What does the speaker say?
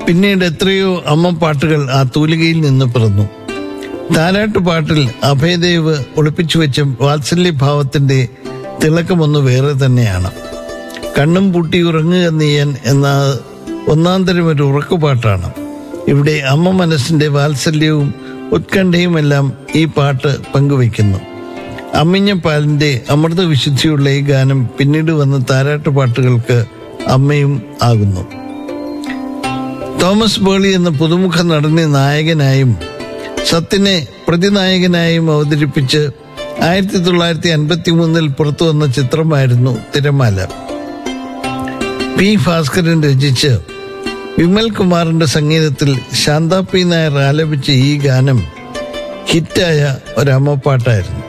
പിന്നീട് എത്രയോ അമ്മ പാട്ടുകൾ ആ തൂലികയിൽ നിന്ന് പിറന്നു താരാട്ട് പാട്ടിൽ അഭയദേവ് ഒളിപ്പിച്ചു വെച്ച വാത്സല്യഭാവത്തിന്റെ തിളക്കമൊന്ന് വേറെ തന്നെയാണ് കണ്ണും പൂട്ടി ഉറങ്ങുക നീയൻ എന്ന ഒന്നാം തരം ഒരു ഉറക്കുപാട്ടാണ് ഇവിടെ അമ്മ മനസ്സിന്റെ വാത്സല്യവും ഉത്കണ്ഠയുമെല്ലാം ഈ പാട്ട് പങ്കുവയ്ക്കുന്നു അമ്മിഞ്ഞ പാലിന്റെ അമൃത വിശുദ്ധിയുള്ള ഈ ഗാനം പിന്നീട് വന്ന താരാട്ട് പാട്ടുകൾക്ക് അമ്മയും ആകുന്നു തോമസ് ബേളി എന്ന പുതുമുഖ നടനെ നായകനായും സത്യനെ പ്രതിനായകനായും അവതരിപ്പിച്ച് ആയിരത്തി തൊള്ളായിരത്തി അൻപത്തി മൂന്നിൽ പുറത്തു വന്ന ചിത്രമായിരുന്നു തിരമാല പി ഭാസ്കരൻ രചിച്ച് വിമൽ കുമാറിന്റെ സംഗീതത്തിൽ ശാന്ത പി നായർ ആലപിച്ച ഈ ഗാനം ഹിറ്റായ ഒരമ്മപ്പാട്ടായിരുന്നു